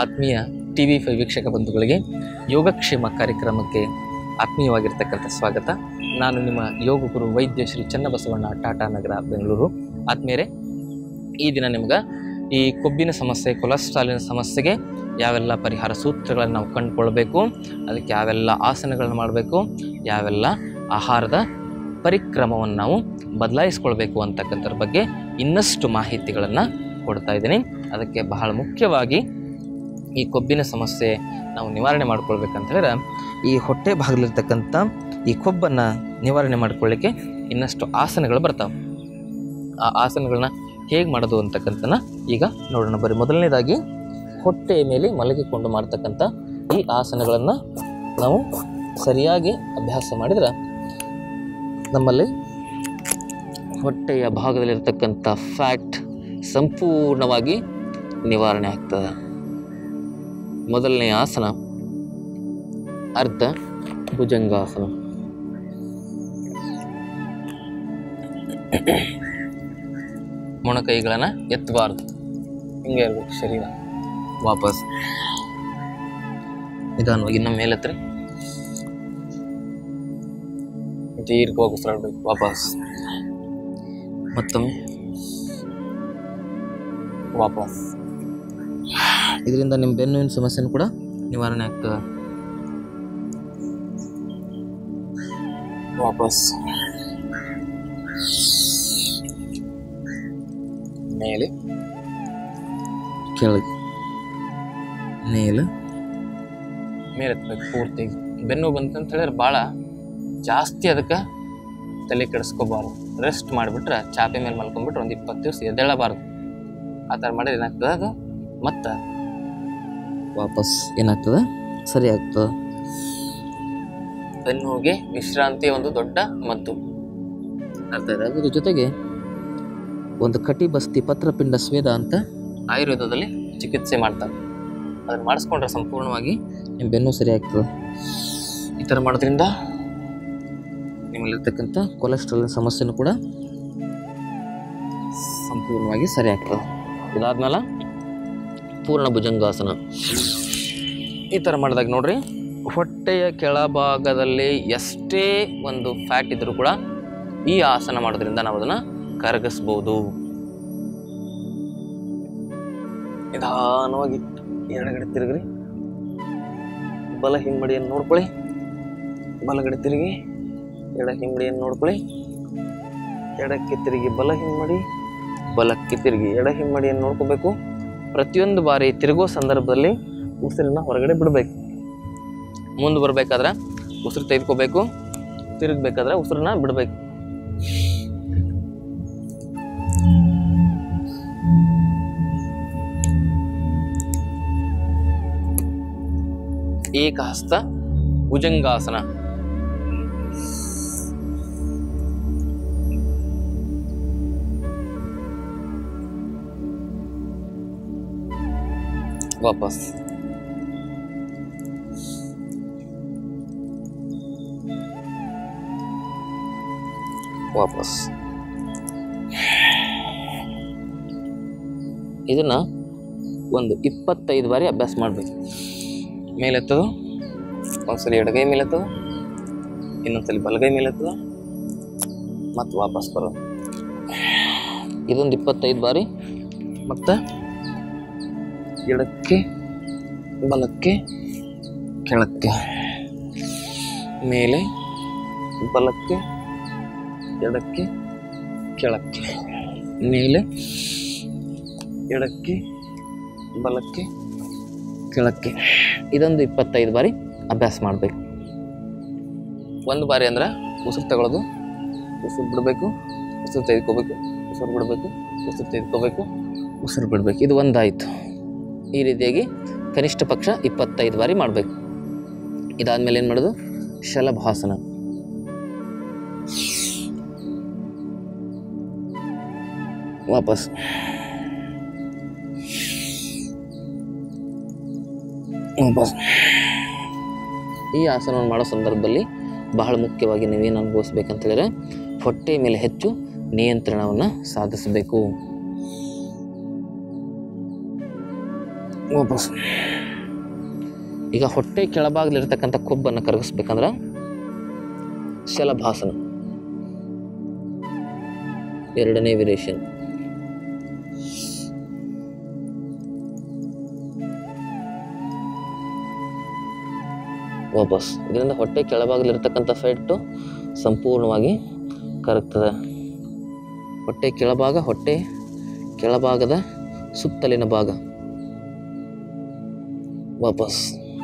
ಆತ್ಮೀಯ T V five ವೀಕ್ಷಕ ಬಂಧುಗಳಿಗೆ ಯೋಗಕ್ಷೇಮ ಕಾರ್ಯಕ್ರಮಕ್ಕೆ ಆತ್ಮೀಯವಾಗಿರ್ತಕ್ಕಂಥ ಸ್ವಾಗತ ನಾನು ನಿಮ್ಮ ಯೋಗ ಗುರು ವೈದ್ಯ ಶ್ರೀ ಚನ್ನಬಸವಣ್ಣ ಟಾಟಾ ನಗರ ಬೆಂಗಳೂರು ಆತ್ಮೀಯರೇ ಈ ದಿನ ನಿಮ್ಗೆ ಈ ಕೊಬ್ಬಿನ ಸಮಸ್ಯೆ ಕೊಲೆಸ್ಟ್ರಾಲಿನ ಸಮಸ್ಯೆಗೆ ಯಾವೆಲ್ಲ ಪರಿಹಾರ ಸೂತ್ರಗಳನ್ನು ನಾವು ಕಂಡುಕೊಳ್ಬೇಕು ಅದಕ್ಕೆ ಯಾವೆಲ್ಲ ಆಸನಗಳನ್ನು ಮಾಡಬೇಕು ಯಾವೆಲ್ಲ ಆಹಾರದ ಪರಿಕ್ರಮವನ್ನು ನಾವು ಬದಲಾಯಿಸ್ಕೊಳ್ಬೇಕು ಅಂತಕ್ಕಂಥದ್ರ ಬಗ್ಗೆ ಇನ್ನಷ್ಟು ಮಾಹಿತಿಗಳನ್ನು ಕೊಡ್ತಾ ಇದ್ದೀನಿ ಅದಕ್ಕೆ ಬಹಳ ಮುಖ್ಯವಾಗಿ ಈ ಕೊಬ್ಬಿನ ಸಮಸ್ಯೆ ನಾವು ನಿವಾರಣೆ ಮಾಡ್ಕೊಳ್ಬೇಕಂತ ಹೇಳಿದ್ರೆ ಈ ಹೊಟ್ಟೆ ಭಾಗದಲ್ಲಿರ್ತಕ್ಕಂಥ ಈ ಕೊಬ್ಬನ್ನು ನಿವಾರಣೆ ಮಾಡ್ಕೊಳ್ಳಿಕ್ಕೆ ಇನ್ನಷ್ಟು ಆಸನಗಳು ಬರ್ತಾವೆ ಆ ಆಸನಗಳನ್ನ ಹೇಗೆ ಮಾಡೋದು ಅಂತಕ್ಕಂಥನ ಈಗ ನೋಡೋಣ ಬರೀ ಮೊದಲನೇದಾಗಿ ಹೊಟ್ಟೆಯ ಮೇಲೆ ಮಲಗಿಕೊಂಡು ಮಾಡ್ತಕ್ಕಂಥ ಈ ಆಸನಗಳನ್ನು ನಾವು ಸರಿಯಾಗಿ ಅಭ್ಯಾಸ ಮಾಡಿದ್ರೆ ನಮ್ಮಲ್ಲಿ ಹೊಟ್ಟೆಯ ಭಾಗದಲ್ಲಿರ್ತಕ್ಕಂಥ ಫ್ಯಾಟ್ ಸಂಪೂರ್ಣವಾಗಿ ನಿವಾರಣೆ ಆಗ್ತದೆ ಮೊದಲನೆಯ ಆಸನ ಅರ್ಧ ಭುಜಂಗಾಸನ ಮೊಣಕೈಗಳನ್ನು ಎತ್ತಬಾರ್ದು ಹಿಂಗೆ ಇರ್ಬೇಕು ಶರೀರ ವಾಪಸ್ ನಿಧಾನವಾಗಿ ನಮ್ಮ ಮೇಲೆ ಹತ್ರ ದೀರ್ಘವಾಗಿ ಉಸಿರಾಡ್ಬೇಕು ವಾಪಸ್ ಮತ್ತೊಮ್ಮೆ ವಾಪಸ್ ಇದರಿಂದ ನಿಮ್ಮ ಬೆನ್ನುವಿನ ಸಮಸ್ಯೆನೂ ಕೂಡ ನಿವಾರಣೆ ಆಗ್ತದೆ ವಾಪಸ್ ಮೇಲೆ ಕೆಳಗೆ ಮೇಲೆ ಮೇಲೆ ಎತ್ತಬೇಕು ಪೂರ್ತಿ ಬೆನ್ನು ಬಂತಂತ ಹೇಳಿದ್ರೆ ಭಾಳ ಜಾಸ್ತಿ ಅದಕ್ಕೆ ತಲೆ ಕೆಡಿಸ್ಕೋಬಾರ್ದು ರೆಸ್ಟ್ ಮಾಡಿಬಿಟ್ರೆ ಚಾಪೆ ಮೇಲೆ ಮಲ್ಕೊಂಡ್ಬಿಟ್ರೆ ಒಂದು ಇಪ್ಪತ್ತು ದಿವಸ ಎದ್ದೇಳಬಾರ್ದು ಆ ಥರ ಮಾಡಿದ್ರೆ ಏನಾಗ್ತದೆ ಅದು ಮತ್ತೆ ವಾಪಸ್ ಏನಾಗ್ತದೆ ಸರಿ ಆಗ್ತದೆ ಬೆನ್ನುಗೆ ವಿಶ್ರಾಂತಿಯ ಒಂದು ದೊಡ್ಡ ಮದ್ದು ಅರ್ಥ ಇದೆ ಅದ್ರ ಜೊತೆಗೆ ಒಂದು ಕಟಿ ಬಸ್ತಿ ಪತ್ರಪಿಂಡ ಸ್ವೇದ ಅಂತ ಆಯುರ್ವೇದದಲ್ಲಿ ಚಿಕಿತ್ಸೆ ಮಾಡ್ತಾರೆ ಅದನ್ನು ಮಾಡಿಸ್ಕೊಂಡ್ರೆ ಸಂಪೂರ್ಣವಾಗಿ ನಿಮ್ಮ ಬೆನ್ನು ಸರಿ ಆಗ್ತದೆ ಈ ಥರ ಮಾಡೋದ್ರಿಂದ ನಿಮ್ಮಲ್ಲಿರ್ತಕ್ಕಂಥ ಕೊಲೆಸ್ಟ್ರಾಲ್ ಸಮಸ್ಯೆನೂ ಕೂಡ ಸಂಪೂರ್ಣವಾಗಿ ಸರಿ ಆಗ್ತದೆ ಇದಾದ್ಮೇಲೆ ಪೂರ್ಣ ಭುಜಂಗಾಸನ ಈ ಥರ ಮಾಡಿದಾಗ ನೋಡ್ರಿ ಹೊಟ್ಟೆಯ ಕೆಳಭಾಗದಲ್ಲಿ ಎಷ್ಟೇ ಒಂದು ಫ್ಯಾಟ್ ಇದ್ದರೂ ಕೂಡ ಈ ಆಸನ ಮಾಡೋದ್ರಿಂದ ನಾವು ಅದನ್ನು ಕರಗಿಸ್ಬೋದು ನಿಧಾನವಾಗಿ ಎಡಗಡೆ ತಿರುಗ್ರಿ ಬಲ ಹಿಮ್ಮಡಿಯನ್ನು ನೋಡ್ಕೊಳ್ಳಿ ಬಲಗಡೆ ತಿರುಗಿ ಎಡ ಹಿಮ್ಮಡಿಯನ್ನು ನೋಡ್ಕೊಳ್ಳಿ ಎಡಕ್ಕೆ ತಿರುಗಿ ಬಲ ಹಿಮ್ಮಡಿ ಬಲಕ್ಕೆ ತಿರುಗಿ ಎಡ ಹಿಮ್ಮಡಿಯನ್ನು ನೋಡ್ಕೋಬೇಕು ಪ್ರತಿಯೊಂದು ಬಾರಿ ತಿರುಗೋ ಸಂದರ್ಭದಲ್ಲಿ ಉಸಿರನ್ನ ಹೊರಗಡೆ ಬಿಡಬೇಕು ಮುಂದೆ ಬರಬೇಕಾದ್ರೆ ಉಸಿರು ತೆಗೆದುಕೋಬೇಕು ತಿರುಗಬೇಕಾದ್ರೆ ಉಸಿರನ್ನ ಬಿಡಬೇಕು ಏಕಹಸ್ತ ಭುಜಂಗಾಸನ ವಾಪಸ್ ವಾಪಸ್ ಇದನ್ನ ಒಂದು ಇಪ್ಪತ್ತೈದು ಬಾರಿ ಅಭ್ಯಾಸ ಮಾಡಬೇಕು ಮೇಲೆತ್ತದು ಒಂದ್ಸಲಿ ಎಡಗೈ ಮೇಲೆತ್ತದು ಇನ್ನೊಂದ್ಸಲಿ ಬಲಗೈ ಮೇಲೆತ್ತದು ಮತ್ತು ವಾಪಸ್ ಬರೋದು ಇದೊಂದು ಇಪ್ಪತ್ತೈದು ಬಾರಿ ಮತ್ತು ಎಡಕ್ಕೆ ಬಲಕ್ಕೆ ಕೆಳಕ್ಕೆ ಮೇಲೆ ಬಲಕ್ಕೆ ಎಡಕ್ಕೆ ಕೆಳಕ್ಕೆ ಮೇಲೆ ಎಡಕ್ಕೆ ಬಲಕ್ಕೆ ಕೆಳಕ್ಕೆ ಇದೊಂದು ಇಪ್ಪತ್ತೈದು ಬಾರಿ ಅಭ್ಯಾಸ ಮಾಡಬೇಕು ಒಂದು ಬಾರಿ ಅಂದ್ರೆ ಉಸಿರು ತಗೊಳ್ಳೋದು ಉಸಿರು ಬಿಡಬೇಕು ಉಸಿರು ತೆಗೆದುಕೋಬೇಕು ಉಸಿರು ಬಿಡಬೇಕು ಉಸಿರು ತೆಗೆದುಕೋಬೇಕು ಉಸಿರು ಬಿಡಬೇಕು ಇದು ಒಂದಾಯಿತು ಈ ರೀತಿಯಾಗಿ ಕನಿಷ್ಠ ಪಕ್ಷ ಇಪ್ಪತ್ತೈದು ಬಾರಿ ಮಾಡಬೇಕು ಇದಾದಮೇಲೆ ಏನು ಮಾಡೋದು ಶಲಭಾಸನ ವಾಪಸ್ ವಾಪಸ್ ಈ ಆಸನವನ್ನು ಮಾಡೋ ಸಂದರ್ಭದಲ್ಲಿ ಬಹಳ ಮುಖ್ಯವಾಗಿ ನೀವೇನು ಅನುಭವಿಸ್ಬೇಕಂತ ಹೇಳಿದ್ರೆ ಹೊಟ್ಟೆ ಮೇಲೆ ಹೆಚ್ಚು ನಿಯಂತ್ರಣವನ್ನು ಸಾಧಿಸಬೇಕು ವಾಪಸ್ ಈಗ ಹೊಟ್ಟೆ ಕೆಳಭಾಗದಲ್ಲಿರ್ತಕ್ಕಂಥ ಕೊಬ್ಬನ್ನು ಕರಗಿಸ್ಬೇಕಂದ್ರೆ ಶಲಭಾಸನ ಎರಡನೇ ವೇರಿಯೇಷನ್ ವಾಪಸ್ ಇದರಿಂದ ಹೊಟ್ಟೆ ಕೆಳಭಾಗದಲ್ಲಿರ್ತಕ್ಕಂಥ ಫೆಟ್ಟು ಸಂಪೂರ್ಣವಾಗಿ ಕರಗ್ತದೆ ಹೊಟ್ಟೆ ಕೆಳಭಾಗ ಹೊಟ್ಟೆ ಕೆಳಭಾಗದ ಸುತ್ತಲಿನ ಭಾಗ ವಾಪಸ್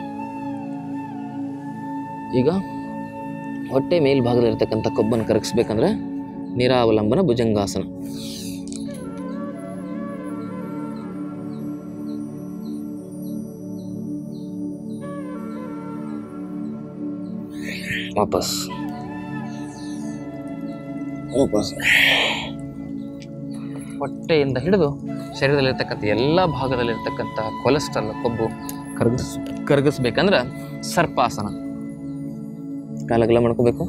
ಈಗ ಹೊಟ್ಟೆ ಮೇಲ್ಭಾಗದಲ್ಲಿರ್ತಕ್ಕಂಥ ಕೊಬ್ಬನ್ನು ಕರಗಿಸ್ಬೇಕಂದ್ರೆ ನಿರಾವಲಂಬನ ಭುಜಂಗಾಸನ ವಾಪಸ್ ವಾಪಸ್ ಹೊಟ್ಟೆಯಿಂದ ಹಿಡಿದು ಶರೀರದಲ್ಲಿರ್ತಕ್ಕಂಥ ಎಲ್ಲ ಭಾಗದಲ್ಲಿರ್ತಕ್ಕಂಥ ಕೊಲೆಸ್ಟ್ರಾಲ್ ಕೊಬ್ಬು ಕರಗಿಸ್ ಕರಗಿಸ್ಬೇಕಂದ್ರೆ ಸರ್ಪಾಸನ ಕಾಲಗಲ ಮಾಡ್ಕೋಬೇಕು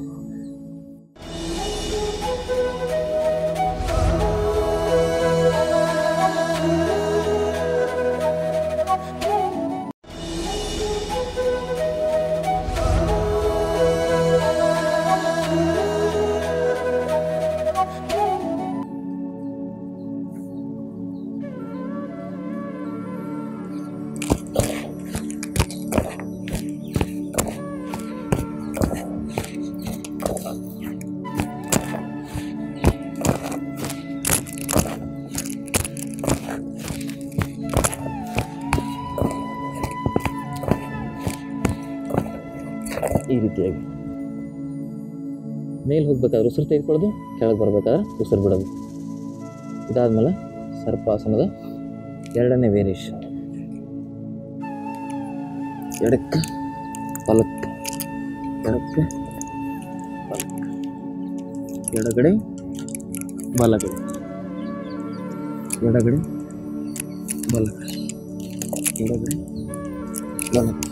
ಈ ರೀತಿಯಾಗಿ ಮೇಲೆ ಹೋಗ್ಬೇಕಾದ್ರೆ ಉಸಿರು ತೆಗೆದುಕೊಳ್ಳೋದು ಕೆಳಗೆ ಬರ್ಬೇಕಾದ್ರೆ ಉಸಿರು ಬಿಡೋದು ಇದಾದ್ಮೇಲೆ ಸರ್ಪಾಸನದ ಎರಡನೇ ವೇರಿಯೇಷನ್ ಎಡಕ್ಕೆ ಬಲಕ್ಕೆ ಎಡಕ್ಕೆ ಬಲಕ್ಕೆ ಎಡಗಡೆ ಬಲಗಡೆ ಎಡಗಡೆ ಬಲಗಡೆ ಎಡಗಡೆ ಬಲಗಡೆ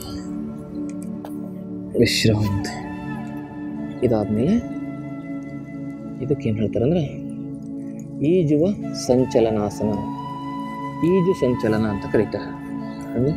ವಿಶ್ರಾಂತಿ ಇದಾದಮೇಲೆ ಇದಕ್ಕೇನು ಹೇಳ್ತಾರೆ ಅಂದರೆ ಈಜುವ ಸಂಚಲನಾಸನ ಈಜು ಸಂಚಲನ ಅಂತ ಕರೀತಾರೆ ಅಂದ್ರೆ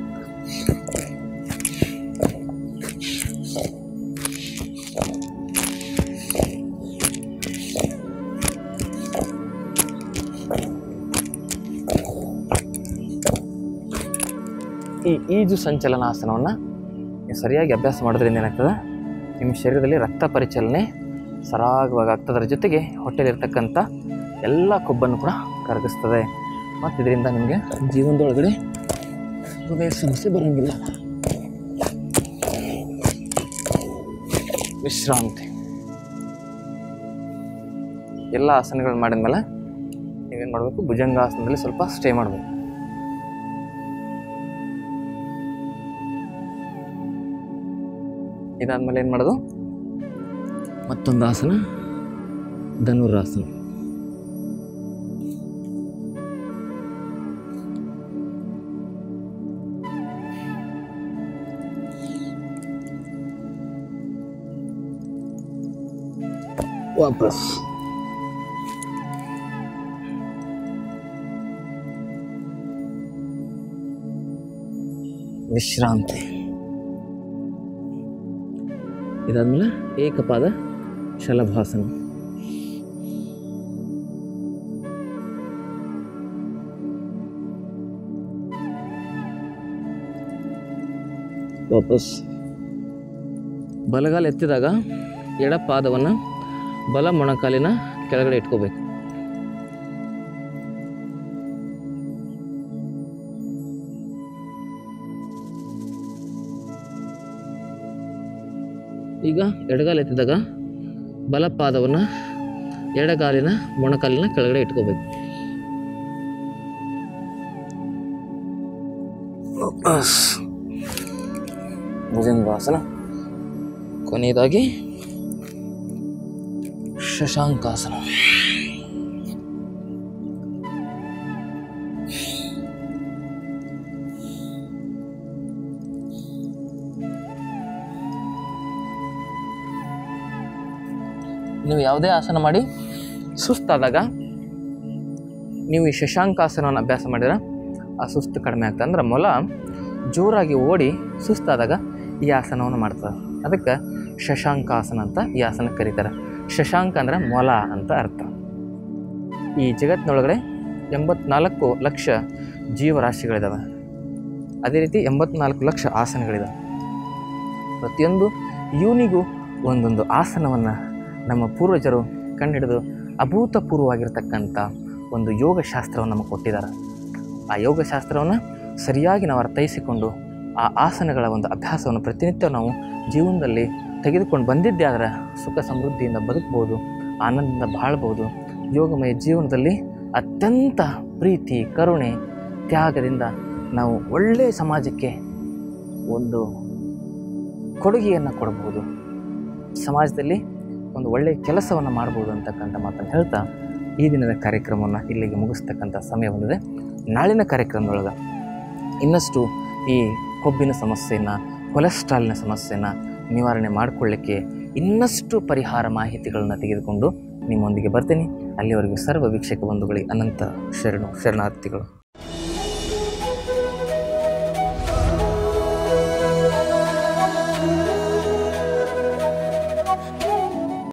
ಈ ಈಜು ಸಂಚಲನಾಸನವನ್ನು ನೀವು ಸರಿಯಾಗಿ ಅಭ್ಯಾಸ ಮಾಡೋದ್ರಿಂದ ಏನಾಗ್ತದೆ ನಿಮ್ಮ ಶರೀರದಲ್ಲಿ ರಕ್ತ ಪರಿಚಲನೆ ಸರಾಗವಾಗಿ ಆಗ್ತದರ ಜೊತೆಗೆ ಹೊಟ್ಟೆಲಿರ್ತಕ್ಕಂಥ ಎಲ್ಲ ಕೊಬ್ಬನ್ನು ಕೂಡ ಕರಗಿಸ್ತದೆ ಮತ್ತು ಇದರಿಂದ ನಿಮಗೆ ಜೀವನದೊಳಗಡೆ ಹೃದಯ ಸಮಸ್ಯೆ ಬರೋಂಗಿಲ್ಲ ವಿಶ್ರಾಂತಿ ಎಲ್ಲ ಆಸನಗಳು ಮಾಡಿದ್ಮೇಲೆ ನೀವೇನು ಮಾಡಬೇಕು ಭುಜಂಗಾಸನದಲ್ಲಿ ಸ್ವಲ್ಪ ಸ್ಟೇ ಮಾಡಬೇಕು ಇದಾದ್ಮೇಲೆ ಏನು ಮಾಡೋದು ಮತ್ತೊಂದು ಆಸನ ಧನುರಾಸನ ವಾಪಸ್ ವಿಶ್ರಾಂತಿ ಇದಾದ್ಮೇಲೆ ಏಕಪಾದ ಶಲಭಾಸನ ವಾಪಸ್ ಬಲಗಾಲ ಎತ್ತಿದಾಗ ಎಡ ಪಾದವನ್ನು ಬಲ ಮೊಣಕಾಲಿನ ಕೆಳಗಡೆ ಇಟ್ಕೋಬೇಕು ಈಗ ಎಡಗಾಲ ಎತ್ತಿದಾಗ ಬಲ ಪಾದವನ್ನು ಎಡಗಾಲಿನ ಮೊಣಕಾಲಿನ ಕೆಳಗಡೆ ಇಟ್ಕೋಬೇಕು ವಾಪಸ್ ಭುಜಂಗಾಸನ ಕೊನೆಯದಾಗಿ ಶಶಾಂಕಾಸನ ನೀವು ಯಾವುದೇ ಆಸನ ಮಾಡಿ ಸುಸ್ತಾದಾಗ ನೀವು ಈ ಶಶಾಂಕಾಸನವನ್ನು ಅಭ್ಯಾಸ ಮಾಡಿದ್ರೆ ಆ ಸುಸ್ತು ಕಡಿಮೆ ಆಗ್ತದೆ ಅಂದ್ರೆ ಮೊಲ ಜೋರಾಗಿ ಓಡಿ ಸುಸ್ತಾದಾಗ ಈ ಆಸನವನ್ನು ಮಾಡ್ತದೆ ಅದಕ್ಕೆ ಶಶಾಂಕಾಸನ ಅಂತ ಈ ಆಸನ ಕರೀತಾರೆ ಶಶಾಂಕ ಅಂದ್ರೆ ಮೊಲ ಅಂತ ಅರ್ಥ ಈ ಜಗತ್ತಿನೊಳಗಡೆ ಎಂಬತ್ನಾಲ್ಕು ಲಕ್ಷ ಜೀವರಾಶಿಗಳಿದ್ದಾವೆ ಅದೇ ರೀತಿ ಎಂಬತ್ನಾಲ್ಕು ಲಕ್ಷ ಆಸನಗಳಿದ್ದಾವೆ ಪ್ರತಿಯೊಂದು ಇವನಿಗೂ ಒಂದೊಂದು ಆಸನವನ್ನು ನಮ್ಮ ಪೂರ್ವಜರು ಕಂಡುಹಿಡಿದು ಅಭೂತಪೂರ್ವವಾಗಿರ್ತಕ್ಕಂಥ ಒಂದು ಯೋಗಶಾಸ್ತ್ರವನ್ನು ನಮಗೆ ಕೊಟ್ಟಿದ್ದಾರೆ ಆ ಯೋಗಶಾಸ್ತ್ರವನ್ನು ಸರಿಯಾಗಿ ನಾವು ಅರ್ಥೈಸಿಕೊಂಡು ಆ ಆಸನಗಳ ಒಂದು ಅಭ್ಯಾಸವನ್ನು ಪ್ರತಿನಿತ್ಯ ನಾವು ಜೀವನದಲ್ಲಿ ತೆಗೆದುಕೊಂಡು ಬಂದಿದ್ದೇ ಆದರೆ ಸುಖ ಸಮೃದ್ಧಿಯಿಂದ ಬದುಕ್ಬೋದು ಆನಂದದಿಂದ ಬಾಳ್ಬೋದು ಯೋಗಮಯ ಜೀವನದಲ್ಲಿ ಅತ್ಯಂತ ಪ್ರೀತಿ ಕರುಣೆ ತ್ಯಾಗದಿಂದ ನಾವು ಒಳ್ಳೆಯ ಸಮಾಜಕ್ಕೆ ಒಂದು ಕೊಡುಗೆಯನ್ನು ಕೊಡಬಹುದು ಸಮಾಜದಲ್ಲಿ ಒಂದು ಒಳ್ಳೆಯ ಕೆಲಸವನ್ನು ಮಾಡ್ಬೋದು ಅಂತಕ್ಕಂಥ ಮಾತನ್ನು ಹೇಳ್ತಾ ಈ ದಿನದ ಕಾರ್ಯಕ್ರಮವನ್ನು ಇಲ್ಲಿಗೆ ಮುಗಿಸ್ತಕ್ಕಂಥ ಸಮಯ ಬಂದಿದೆ ನಾಳಿನ ಕಾರ್ಯಕ್ರಮದೊಳಗೆ ಇನ್ನಷ್ಟು ಈ ಕೊಬ್ಬಿನ ಸಮಸ್ಯೆಯನ್ನು ಕೊಲೆಸ್ಟ್ರಾಲ್ನ ಸಮಸ್ಯೆಯನ್ನು ನಿವಾರಣೆ ಮಾಡಿಕೊಳ್ಳಿಕ್ಕೆ ಇನ್ನಷ್ಟು ಪರಿಹಾರ ಮಾಹಿತಿಗಳನ್ನು ತೆಗೆದುಕೊಂಡು ನಿಮ್ಮೊಂದಿಗೆ ಬರ್ತೀನಿ ಅಲ್ಲಿವರೆಗೂ ಸರ್ವ ವೀಕ್ಷಕ ಬಂಧುಗಳಿಗೆ ಅನಂತ ಶರಣು ಶರಣಾರ್ಥಿಗಳು